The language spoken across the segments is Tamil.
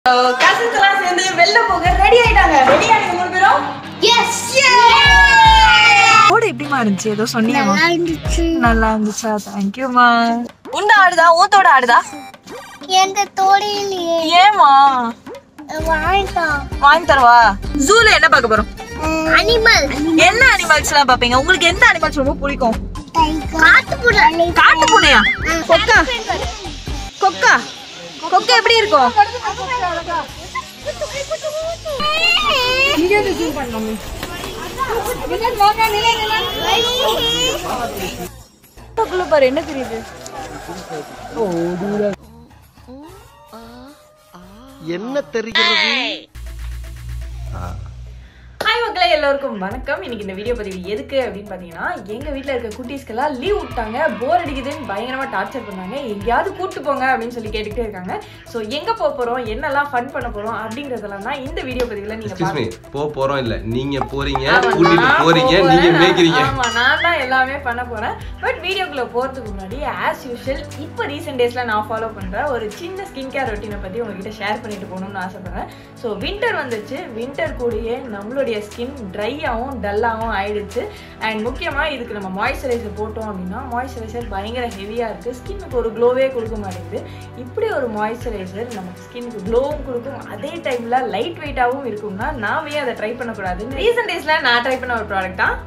கசின்ஸ் எல்லாம் சேர்ந்து வெளில போக ரெடி ஆயிட்டாங்க ரெடியா நீங்க மூணு பேரும் எஸ் கூட எப்படிமா இருந்துச்சு ஏதோ சொன்னீங்கம்மா நல்லா இருந்துச்சு நல்லா இருந்துச்சா தேங்க்யூமா உண்ட ஆடுதா ஊத்தோட ஆடுதா எந்த தோழியிலேயே ஏமா வாங்கிட்டா வாங்கி தரவா ஜூல என்ன பார்க்க போறோம் அனிமல் என்ன அனிமல்ஸ் எல்லாம் பாப்பீங்க உங்களுக்கு எந்த அனிமல்ஸ் ரொம்ப பிடிக்கும் காட்டுப்புறா காட்டு பூனையா கொக்கா கொக்கா கொக்கா எப்படி இருக்கும் கொக்குள்ள பாரு என்ன தெரியுது என்ன தெரிகிறது ஹாய் மக்களே எல்லோருக்கும் வணக்கம் இன்னைக்கு இந்த வீடியோ பதிவு எதுக்கு அப்படின்னு பார்த்தீங்கன்னா எங்க வீட்டில் இருக்க குட்டீஸ்க்கெல்லாம் லீவ் விட்டாங்க போர் அடிக்குதுன்னு பயங்கரமா டார்ச்சர் பண்ணாங்க எங்கேயாவது கூட்டு போங்க அப்படின்னு சொல்லி கேட்டுக்கிட்டே இருக்காங்க ஸோ எங்க போக போறோம் என்னெல்லாம் ஃபன் பண்ண போறோம் அப்படிங்கறதெல்லாம் தான் இந்த வீடியோ பதிவுல நீங்க எக்ஸ்கியூஸ் மீ பார்க்க போ போறோம் இல்ல நீங்க போறீங்க ஆமா, கூட்டிட்டு நான் போறீங்க போக நீங்க போறேன். மேய்க்கிறீங்க ஆமா நான் தான் எல்லாமே பண்ண போறேன் பட் வீடியோக்குள்ள போறதுக்கு முன்னாடி ஆஸ் யூஷுவல் இப்போ ரீசெண்ட் டேஸ்ல நான் ஃபாலோ பண்ற ஒரு சின்ன ஸ்கின் கேர் ரொட்டீனை பத்தி உங்ககிட்ட ஷேர் பண்ணிட்டு போகணும்னு ஆசைப்படுறேன் ஸோ வின்டர் வந்துச்சு வின்டர் கூடயே நம்மளுடைய ஸ்கின் ட்ரையாகவும் டல்லாகவும் ஆயிடுச்சு அண்ட் முக்கியமா இதுக்கு நம்ம மாய்ஸ்சரைசர் போட்டோம் அப்படின்னா மாய்ஸ்சரைசர் பயங்கர ஹெவியா இருக்கு ஸ்கின்னுக்கு ஒரு க்ளோவே கொடுக்க மாட்டேங்குது இப்படி ஒரு மாய்ஸ்சரைசர் நமக்கு ஸ்கின்னுக்கு க்ளோவும் கொடுக்கும் அதே டைம்ல லைட் வெயிட்டாகவும் இருக்கும்னா நாமே அதை ட்ரை பண்ணக்கூடாது ரீசெண்ட் டேஸ்ல நான் ட்ரை பண்ண ஒரு ப்ராடக்ட் தான்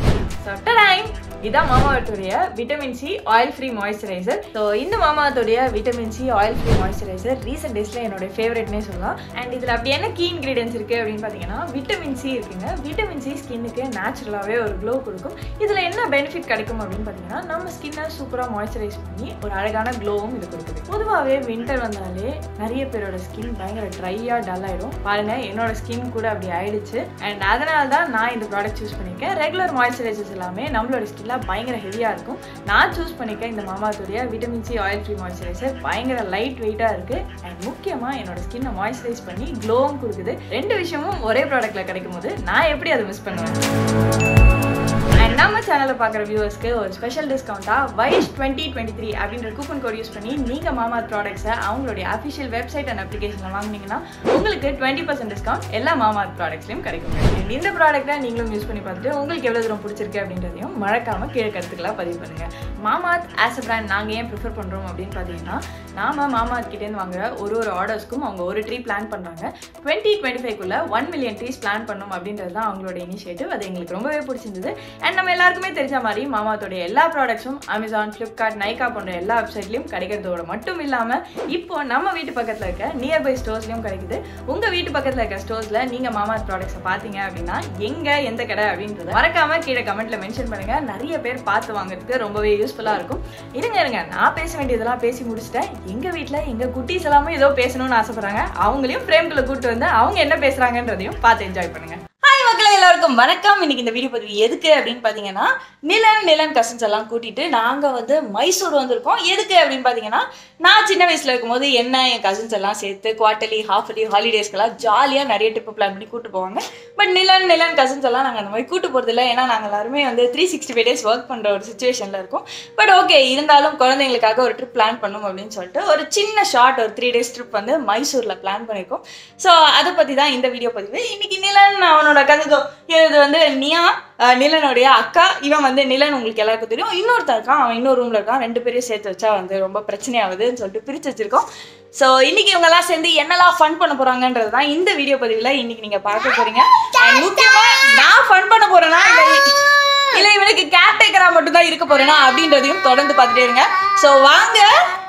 டைம் இதான் மாமாவத்துடைய vitamin C oil free moisturiser so இந்த மாமாவத்துடைய vitamin C oil free moisturiser recent டேஸ்ல என்னோட ஃபேவரட்னே சொல்லலாம் அண்ட் இதில் அப்படி என்ன கீ இன்க்ரீடியன்ஸ் இருக்கு அப்படின்னு பார்த்தீங்கன்னா விட்டமின் சி இருக்குங்க விட்டமின் சி ஸ்கின்னுக்கு நேச்சுரலாகவே ஒரு க்ளோ கொடுக்கும் இதில் என்ன பெனிஃபிட் கிடைக்கும் அப்படின்னு பார்த்தீங்கன்னா நம்ம ஸ்கின்னை சூப்பராக மாய்ஸ்சரைஸ் பண்ணி ஒரு அழகான க்ளோவும் இது கொடுக்குது பொதுவாகவே வின்டர் வந்தாலே நிறைய பேரோட ஸ்கின் பயங்கர ட்ரையாக டல் ஆயிடும் பாருங்க என்னோட ஸ்கின் கூட அப்படி ஆயிடுச்சு அண்ட் அதனால தான் நான் இந்த ப்ராடக்ட் சூஸ் பண்ணியிருக்கேன் ரெகுலர் மாய்ஸ்சரைசர்ஸ் எல்லாமே நம்மளோட ஸ்கின்ல பயங்கர ஹெவியாக இருக்கும் நான் சூஸ் பண்ணியிருக்கேன் இந்த மாமாத்துடைய vitamin C oil free moisturiser பயங்கர லைட் வெயிட்டாக இருக்கு அண்ட் முக்கியமாக என்னோட ஸ்கின்னை மாய்ஸ்சரைஸ் பண்ணி க்ளோவும் கொடுக்குது ரெண்டு விஷயமும் ஒரே ப்ராடக்ட்ல கிடைக்கும் போது நான் எப்படி அதை மிஸ் பண்ணுவேன் அண்ட் நம்ம சேனலில் பார்க்குற வியூவர்ஸ்க்கு ஒரு ஸ்பெஷல் டிஸ்கவுண்ட்டாக வைஷ் டுவெண்ட்டி டுவெண்ட்டி த்ரீ அப்படின்ற கூப்பன் கோட் யூஸ் பண்ணி நீங்கள் மாமா ப்ராடக்ட்ஸை அவங்களுடைய அஃபிஷியல் வெப்சைட் அண்ட் அப்ளிகேஷனில் வாங்குனீங்கன்னா உங்களுக்கு டுவெண்ட்டி பர்சன்ட் டிஸ்கவுண்ட் எல்லா மாமா ப்ராடக்ட்ஸ்லையும் கிடைக்கும் And இந்த ப்ராடக்ட்டை நீங்களும் யூஸ் பண்ணி பார்த்துட்டு உங்களுக்கு எவ்வளோ தூரம் பிடிச்சிருக்கு அப்படின்றதையும் மறக்காமல் கீழே கருத்துக்களாக பதிவு பண்ணுங்கள் மாமாத் ஆஸ் அ பிராண்ட் நாங்கள் ஏன் ப்ரிஃபர் பண்ணுறோம் அப்படின்னு பார்த்தீங்கன்னா நாம மாமாத் கிட்டேருந்து வாங்குற ஒரு ஒரு ஆர்டர்ஸ்க்கும் அவங்க ஒரு ட்ரீ பிளான் பண்ணுறாங்க டுவெண்ட்டி டுவெண்ட்டி ஃபைவ்க்குள்ள ஒன் மில்லியன் ட்ரீஸ் பிளான் பண்ணணும் அப்படின்றது தான் அவங்களோட இனிஷியேட்டிவ் அது எங்களுக்கு ரொம்பவே பிடிச்சிருந்தது அண்ட் நம்ம எல்லாருக்குமே தெரிஞ்ச மாதிரி மாமாத்தோடைய எல்லா ப்ராடக்ட்ஸும் அமேசான் ஃப்ளிப்கார்ட் நைகா போன்ற எல்லா வெப்சைட்லையும் கிடைக்கிறதோட மட்டும் இல்லாமல் இப்போ நம்ம வீட்டு பக்கத்தில் இருக்க நியர்பை ஸ்டோர்ஸ்லையும் கிடைக்குது உங்கள் வீட்டு பக்கத்தில் இருக்க ஸ்டோர்ஸில் நீங்கள் மாமாத் ப்ராடக்ட்ஸை பார்த்தீங்க அப்படின்னா எங்கே எந்த கடை அப்படின்றத மறக்காம கீழே கமெண்ட்ல மென்ஷன் பண்ணுங்க நிறைய பேர் பார்த்து வாங்குறதுக்கு ரொம்பவே யூஸ்ஃபுல்லாக இருக்கும் இருங்க இருங்க நான் பேச வேண்டியதெல்லாம் பேசி முடிச்சிட்டேன் எங்கள் வீட்டில் எங்கள் குட்டீஸ் எல்லாமே ஏதோ பேசணும்னு ஆசைப்படுறாங்க அவங்களையும் ஃப்ரேம்குள்ளே கூட்டு வந்து அவங்க என்ன பேசுகிறாங்கன்றதையும் பார்த்து என்ஜாய் பண்ணுங்க ஹாய் மக்களே எல்லாருக்கும் வணக்கம் இன்னைக்கு இந்த வீடியோ பதிவு எதுக்கு அப்படின்னு பார்த்தீங்கன்னா நிலன் நிலன் கசின்ஸ் எல்லாம் கூட்டிட்டு நாங்கள் வந்து மைசூர் வந்திருக்கோம் எதுக்கு அப்படின்னு பார்த்தீங்கன்னா நான் சின்ன வயசில் இருக்கும்போது என்ன என் கசின்ஸ் எல்லாம் சேர்த்து குவார்ட்டர்லி ஹாஃப்லி ஹாலிடேஸ்க்கெல்லாம் ஜாலியாக நிறைய ட்ரிப்பு பிளான் பண்ணி கூட்டு போவாங்க பட் நிலன் நிலன் கசின்ஸ் எல்லாம் நாங்கள் அந்த மாதிரி கூட்டு போகிறது இல்லை ஏன்னா நாங்கள் எல்லாருமே வந்து three sixty five days work பண்ணுற ஒரு சுச்சுவேஷனில் இருக்கோம் பட் ஓகே இருந்தாலும் குழந்தைங்களுக்காக ஒரு ட்ரிப் பிளான் பண்ணும் அப்படின்னு சொல்லிட்டு ஒரு சின்ன ஷார்ட் ஒரு த்ரீ டேஸ் ட்ரிப் வந்து மைசூரில் பிளான் பண்ணியிருக்கோம் ஸோ அதை பற்றி தான் இந்த வீடியோ பதிவு இன்னைக்கு நிலன் அவனோட கதை இது வந்து நியா அஹ், நிலனுடைய அக்கா இவன் வந்து நிலன் உங்களுக்கு எல்லாருக்கும் தெரியும் இன்னொருத்தன் இருக்கான் அவன் இன்னொரு ரூம்ல இருக்கான் ரெண்டு பேரையும் சேர்த்து வச்சா வந்து ரொம்ப பிரச்சனையாகுதுன்னு சொல்லிட்டு பிரிச்சு வச்சிருக்கோம் ஸோ இன்னைக்கு இவங்க எல்லாம் சேர்ந்து என்னெல்லாம் ஃபன் பண்ண போறாங்கன்றது தான் இந்த வீடியோ பதிவில் இன்னைக்கு நீங்க பார்க்க போறீங்க And முக்கியமா நான் ஃபன் பண்ண போறேன்னா இல்லை இல்லை இவனுக்கு கேர்டேக்கரா மட்டும் தான் இருக்க போறேனா அப்படின்றதையும் தொடர்ந்து பார்த்துட்டே இருங்க ஸோ வாங்க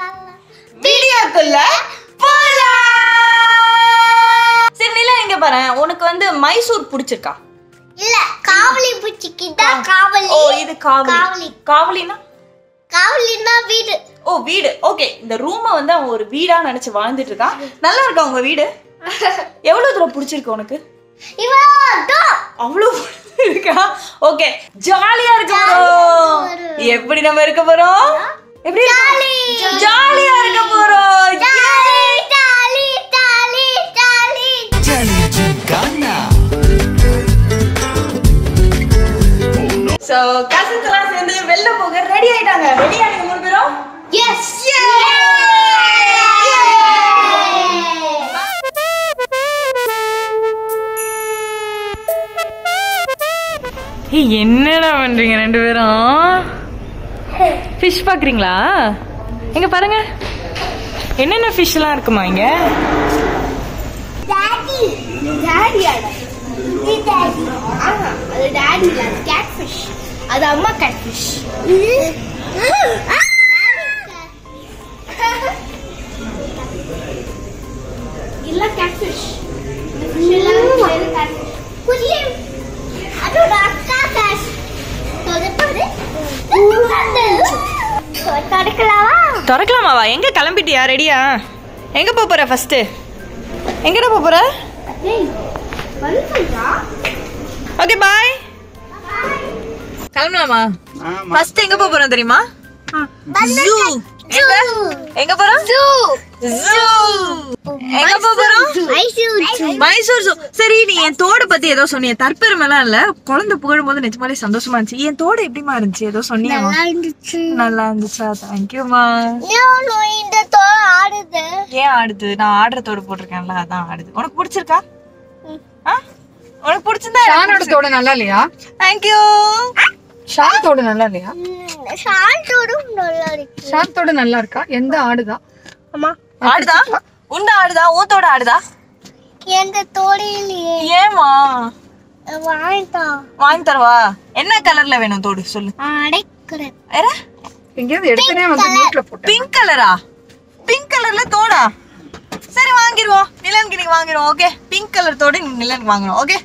வீடியோக்குள்ள போலாம் சரி நிலா இங்க பாரு உனக்கு வந்து மைசூர் பிடிச்சிருக்கா இல்ல காவலி பூச்சிக்கிட்டா காவலி ஓ இது காவலி காவலி. காவலினா காவலின்னா வீடு ஓ வீடு ஓகே இந்த ரூமை வந்து அவன் ஒரு வீடா நினைச்சு வாழ்ந்துட்டு இருக்கான் நல்லா இருக்கா உங்க வீடு எவ்வளவு தூரம் பிடிச்சிருக்கு உனக்கு இவதான் அவ்வளவு இருக்கா ஓகே ஜாலியா இருக்க போறோம் எப்படி நம்ம இருக்க போறோம் எப்படி ஜாலியா இருக்க போறோம் டாலி டாலி டாலி டாலி சோ கசின்ஸ் எல்லாம் சேர்ந்து வெளில போக ரெடி ஆயிட்டாங்க ரெடியா நீங்க மூணு பேரும் எஸ் ஏய் என்னடா பண்றீங்க ரெண்டு பேரும் ஃபிஷ் பாக்குறீங்களா எங்க பாருங்க என்னென்ன ஃபிஷ்லாம் இருக்குமா இங்க டாடி டாடியா இது டாடி ஆஹா அது டாடி இல்ல அது கேட் ஃபிஷ் அது அம்மா கேட் ஃபிஷ் இல்ல கேட் ஃபிஷ் இந்த ஃபிஷ் எல்லாம் வேற கேட் ஃபிஷ் புரியே அதோட அக்கா கேட் தொடப்பது தொடக்கலாமா திறக்கலாமாவா எங்க கிளம்பிட்டியா ரெடியா எங்க போப் போற ஃபர்ஸ்ட் எங்கடா போப் போற டேய் வந்துடா ஓகே பாய் கிளம்பலாமா ஃபர்ஸ்ட் எங்க போப் போறோம் தெரியுமா ஜூ எங்க எங்க போறோம் ஜூ ஜூ எங்க போப் போறோம் மைசூர் ஜூ சரி நீ என் தோட பத்தி ஏதோ சொன்னிய தற்பெருமெல்லாம் இல்ல குழந்தை புகழும் போது நிஜமாலே சந்தோஷமா இருந்துச்சு என் தோட எப்படிமா இருந்துச்சு ஏதோ சொன்னியா இருந்துச்சு நல்லா இருந்துச்சா தேங்க்யூமா ஏன் இந்த தோல் ஆடுது ஏன் ஆடுது நான் ஆடுற தோடு போட்டிருக்கேன்ல அதான் ஆடுது உனக்கு பிடிச்சிருக்கா ஆ? உனக்கு பிடிச்சிருந்தா ஷானோட தோடு நல்லா இல்லையா தேங்க்யூ ஷான் தோடு நல்லா இல்லையா ஷால்ட்டோடும் நல்லா இருக்கு ஷான் தோடு நல்லா இருக்கா எந்த ஆடுதான் அம்மா ஆடுதா உண்ட ஆடுதா ஊத்தோட ஆடுதா எந்த தோடையிலேயே ஏமா வாங்கிட்டா வாங்கி தரவா என்ன கலர்ல வேணும் தோடு சொல்லு அடைக்கிறேன் வேற எங்கேயாவது எடுத்தனே வந்து வீட்டுல போட்டேன் பிங்க் கலரா பிங்க் கலர்ல தோடா சரி வாங்கிடுவோம் நிலனுக்கு இன்னைக்கு வாங்கிடுவோம் ஓகே பிங்க் கலர் தோடு நீங்க நிலனுக்கு வாங்கணும் ஓகே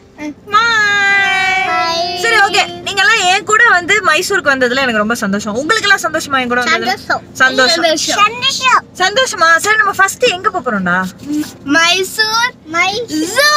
சரி ஓகே நீங்க எல்லாம் என் கூட வந்து மைசூருக்கு வந்ததுல எனக்கு ரொம்ப சந்தோஷம் உங்களுக்கு எல்லாம் சந்தோஷமா என் கூட வந்ததுல சந்தோஷம் சந்தோஷம் சந்தோஷமா சரி நம்ம ஃபர்ஸ்ட் எங்க போப் போறோம்டா மைசூர் மைசூர்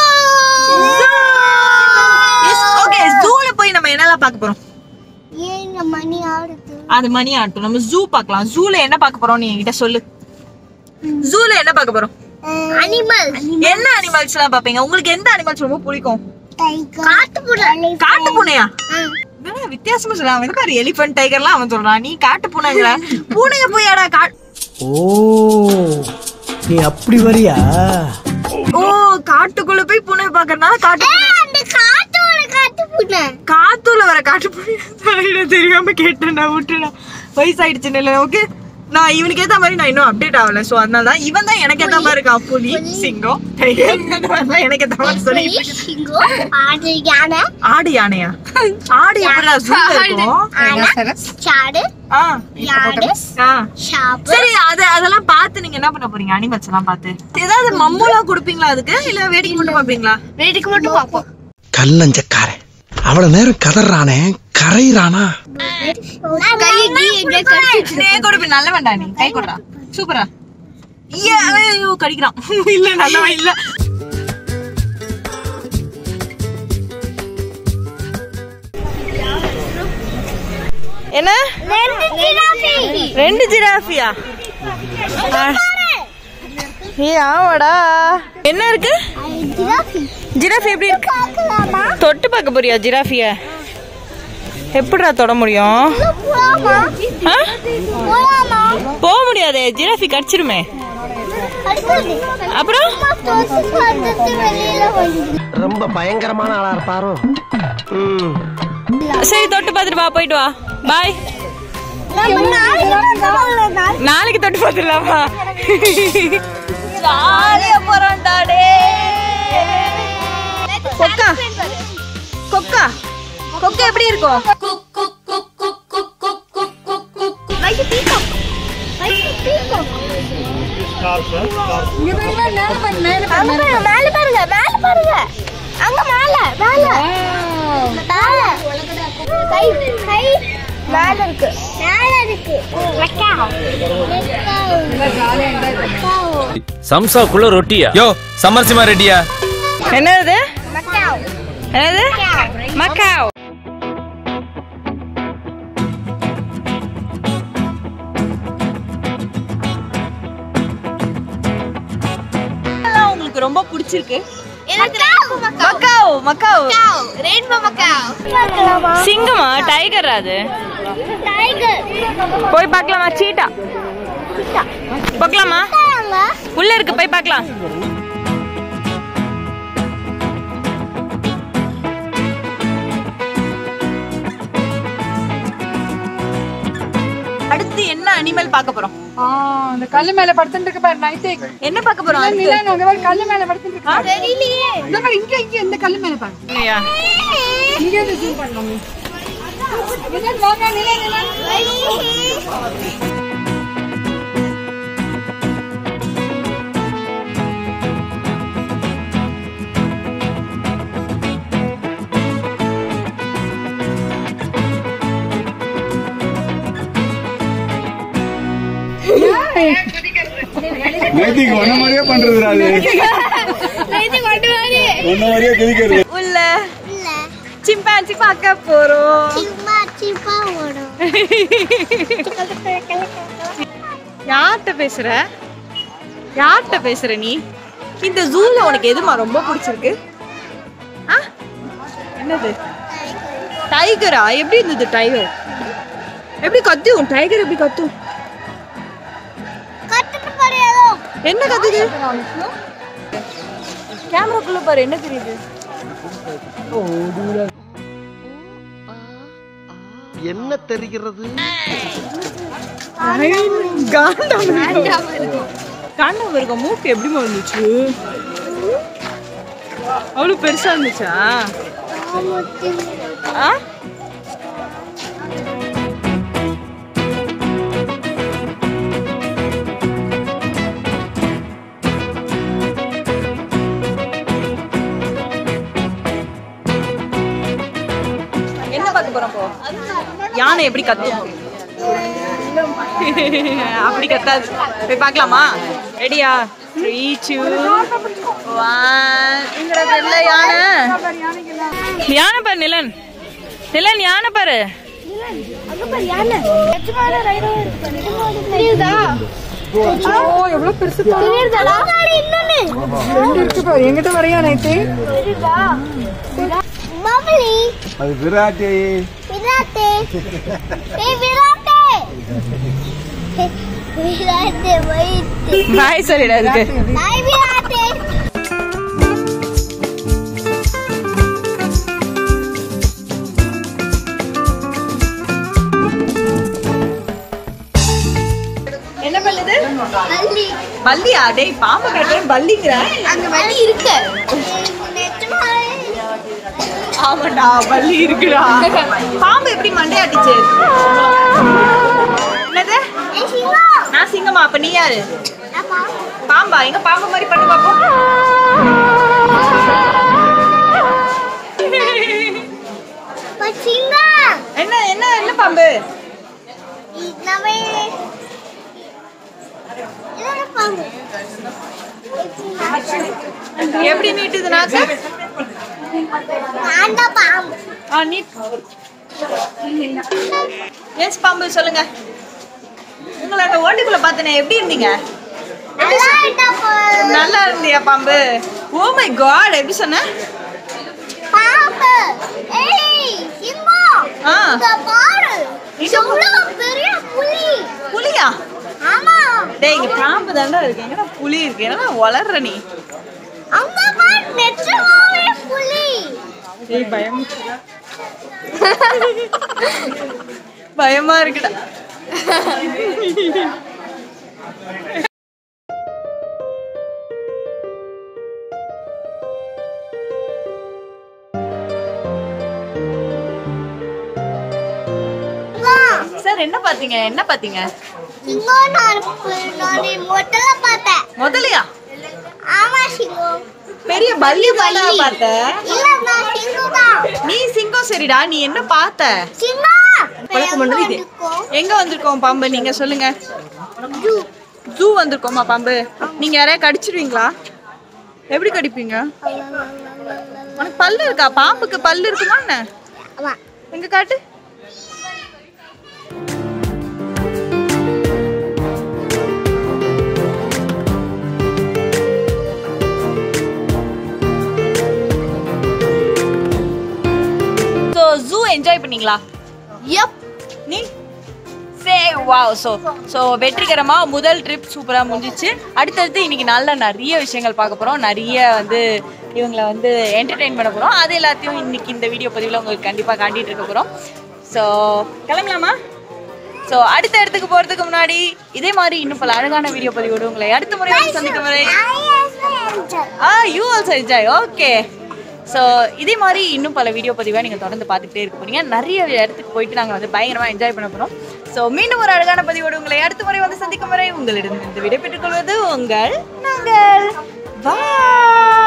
ஓகே ஜூல போய் நம்ம என்னெல்லாம் பார்க்க போறோம் ஏங்க மணி ஆடுது அது மணி ஆட்டும் நம்ம ஜூ பார்க்கலாம் ஜூல என்ன பார்க்க போறோம் நீ என்கிட்ட சொல்லு ஜூல என்ன பார்க்க போறோம் அனிமல் என்ன அனிமல்ஸ் எல்லாம் பாப்பீங்க உங்களுக்கு எந்த அனிமல்ஸ் ரொம்ப பிடிக்கும் காட்டுப்புறா காட்டு பூனையா என்னடா வித்தியாசமா சொல்றான் அவன் பாரு எலிபென்ட் டைகர்லாம் அவன் சொல்றான் நீ காட்டு பூனைங்கிற பூனைய போயாடா கா ஓ நீ அப்படி வரியா ஓ காட்டுக்குள்ள போய் பூனை பாக்குறதுனால காட்டு பூனை அந்த காட்டோட காட்டுப்புறா காத்துல வர காட்டு பூனை தெரியாம கேட்டேன்டா விட்டுடா வயசாயிடுச்சு இல்ல ஓகே நான் இவனுக்கு ஏத்த மாதிரி நான் இன்னும் அப்டேட் ஆகல சோ அதனால தான் இவன் தான் எனக்கு ஏத்த மாதிரி இருக்கான் புலி சிங்கம் tiger, இந்த மாதிரிலாம் எனக்கு ஏத்த மாதிரி சொல்லி சிங்கம் ஆடு யானை ஆடு யானையா ஆடு எப்படிடா ஜூல இருக்கும் சாடு ஆ யாடு ஆ ஷாப்பு சரி அது அதெல்லாம் பார்த்து நீங்க என்ன பண்ண போறீங்க அனிமல்ஸ் எல்லாம் பார்த்து ஏதாவது மம்முலாம் கொடுப்பீங்களா அதுக்கு இல்ல வேடிக்கை மட்டும் பாப்பீங்களா வேடிக்கை மட்டும் பார்ப்போம் கல்லஞ்சக்காரன் அவ்வளவு நேரம் கதறானே கரையிறானா கையை கீ எங்க கடிச்சு நே கொடுப்பேன் நல்ல வேண்டாம் நீ கை கொடுறா சூப்பரா ஐயா, ஐயோ கடிக்கிறான் இல்ல நல்லவன் இல்ல என்ன ரெண்டு ஜிராஃபி ரெண்டு ஜிராஃபியா ஏ ஆமாடா என்ன இருக்கு ஜிராஃபி ஜிராஃபி எப்படி இருக்கு பார்க்கலாமா தொட்டு பார்க்க போறியா ஜிராஃபிய எப்படிடா தொட முடியும் போலாமா ஆ? போலாமா போக முடியாதே ஜிராஃபி கடிச்சிருமே அடுத்தது அப்புறம் தோசை பார்த்துட்டு வெளியில வந்து ரொம்ப பயங்கரமான ஆளா இருப்பாரோ ம் சரி தொட்டு பார்த்துட்டு வா போயிட்டு வா பாய் நம்ம நாளைக்கு நாளைக்கு தொட்டு பார்த்துடலாமா ஜாலியா போறோம்டா டே கொக்கா கொக்கா கொக்கா எப்படி இருக்கும் வைக்கு பீக்கம் வைக்கு பீக்கம் மேல பாருங்க மேல பாருங்க அங்க மேல மேல மேல கை கை மேல இருக்கு மேல இருக்கு வெக்காவ் வெக்காவ் சம்சாக்குள்ள ரொட்டியா யோ சமரசிமா ரெட்டியா என்னது வெக்காவ் என்னது மக்காவ் உங்களுக்கு ரொம்ப பிடிச்சிருக்கு மக்காவ் மக்காவ் ரெயின்போ மக்காவ் சிங்கமா டைகர் அது டைகர் போய் பார்க்கலாமா சீட்டா பார்க்கலாமா அங்க உள்ள இருக்கு போய் பார்க்கலாம் அனிமல் பார்க்க போறோம் ஆ அந்த கல்லு மேல படுத்துட்டு இருக்கு பாரு நைட்டே என்ன பார்க்க போறோம் அடுத்து? நிலா அங்க பாரு கல்லு மேல படுத்துட்டு இருக்கு தெரியலையே இந்த மாதிரி இங்க இங்க இந்த கல்லு மேல பாரு இல்லையா? இங்க இருந்து ஜூம் பண்ணலாம் நிலன் வாங்க நிலன் நிலன் நேத்திக்கு ஒன்ன மாதிரியே பண்றதுடா அது ஒன்ன மாதிரியே குதிக்கிறது உள்ள சிம்பான்சி பார்க்க போறோம் சும்மா சிப்பா ஓடும் யார்கிட்ட பேசுற யார்கிட்ட பேசுற நீ இந்த ஜூல உனக்கு எதுமா ரொம்ப பிடிச்சிருக்கு ஆ? என்னது டைகரா எப்படி இருந்தது டைகர் எப்படி கத்தும் டைகர் எப்படி கத்தும் கத்துட்டு பாரு ஏதோ என்ன கத்துது கேமராக்குள்ள பாரு என்ன தெரியுது என்ன தெரிகிறது காண்டாம இருக்க மூக்கு எப்படிமா இருந்துச்சு அவ்வளவு பெருசா இருந்துச்சா ஆ என்ன பார்க்க போறோம் போ யானை எப்படி கத்தும் அப்படி கத்தாது போய் பார்க்கலாமா ரெடியா த்ரீ டூ ஒன் இங்க யானை யானை பாரு நிலன் நிலன் யானை பாரு தெரியுதா ஓ எவ்வளவு பெருசு பாரு தெரியுதா இன்னொன்னு ரெண்டு இருக்கு பாரு எங்கிட்ட வரையா நைட்டு தெரியுதா மாமலி அது விராட்டி விராட்டே ஏய் விராட்டே விராட்டே வைத்து பாய் சொல்லிடா அதுக்கு நாய் விராட்டே என்ன பண்ணுது பள்ளி பல்லியா டேய் பாம்பு கட்டுறேன் பல்லிங்கிற அங்க வழி இருக்கு நிஜமாவே ஆமாடா பல்லி இருக்குடா பாம்பு எப்படி மண்டையாட்டிச்சு என்னது ஏய் சிங்கம் நான் சிங்கமா அப்ப நீ யாரு ஆமா பாம்பா எங்க பாம்பு மாதிரி பண்ணு பாப்போம் ப சிங்கம் என்ன என்ன என்ன பாம்பு நம்ம இதோட பாம்பு எப்படி நீட்டுது நாக்கு அந்த பாம்பு ஆ நீட் எஸ் பாம்பு சொல்லுங்க உங்களை அந்த ஓட்டுக்குள்ள பார்த்தனே எப்படி இருந்தீங்க நல்லா இருக்கா பாம்பு நல்லா இருந்தியா பாம்பு ஓ மை காட் எப்படி சொன்ன பாம்பு ஏய் சிங்கம் ஆ இங்க பாரு இங்க இவ்வளவு பெரிய புலி புலியா ஆமா டேய் இங்க பாம்பு தாண்டா இருக்கு எங்கடா புலி இருக்கு என்னடா வளர்ற நீ அங்க பாரு நிஜமாவே புலி டேய் பயம் பயமா இருக்குடா சிங்கம் சார் என்ன பாத்தீங்க என்ன பாத்தீங்க சிங்கம் நான் பு- நான் மொட்டல பார்த்தேன் முதலையா ஆமா சிங்கம் பெரிய பல்லி தானே பார்த்த இல்ல நான் சிங்கம் தான் நீ சிங்கம் சரிடா நீ என்ன பார்த்த சிங்கம் பழக்கம் பண்ணது இது இருக்கும். எங்க வந்திருக்கோம் பாம்பு நீங்க சொல்லுங்க ஜூ வந்திருக்கோமா பாம்பு நீங்க யாரையா கடிச்சிருவீங்களா எப்படி கடிப்பீங்க உனக்கு பல்லு இருக்கா பாம்புக்கு பல்லு இருக்குமா என்ன ஆமா எங்க காட்டு ஸோ ஜூ என்ஜாய் பண்ணீங்களா யப் நீ சே வாவ் ஸோ ஸோ வெற்றிகரமாக முதல் ட்ரிப் சூப்பராக முடிஞ்சிச்சு அடுத்தடுத்து இன்னைக்கு நல்ல நிறைய விஷயங்கள் பார்க்க போகிறோம் நிறைய வந்து இவங்களை வந்து என்டர்டெயின் பண்ண போகிறோம் அது எல்லாத்தையும் இன்னைக்கு இந்த வீடியோ பதிவில் உங்களுக்கு கண்டிப்பாக காட்டிட்டு இருக்க போகிறோம் ஸோ கிளம்பலாமா ஸோ அடுத்த இடத்துக்கு போறதுக்கு முன்னாடி இதே மாதிரி இன்னும் பல அழகான வீடியோ பதிவோடு உங்களை அடுத்த முறை வந்து சந்திக்கும் வரை ஆ you also enjoy okay so இதே மாதிரி இன்னும் பல வீடியோ பதிவாக நீங்கள் தொடர்ந்து பார்த்துக்கிட்டே இருக்க போறீங்க நிறைய இடத்துக்கு போயிட்டு நாங்கள் வந்து பயங்கரமாக என்ஜாய் பண்ண போகிறோம் ஸோ மீண்டும் ஒரு அழகான பதிவோடு உங்களை அடுத்த முறை வந்து சந்திக்கும் வரை உங்களிடம் இந்த விடை பெற்றுக் கொள்வது உங்கள் நாங்கள் பாய்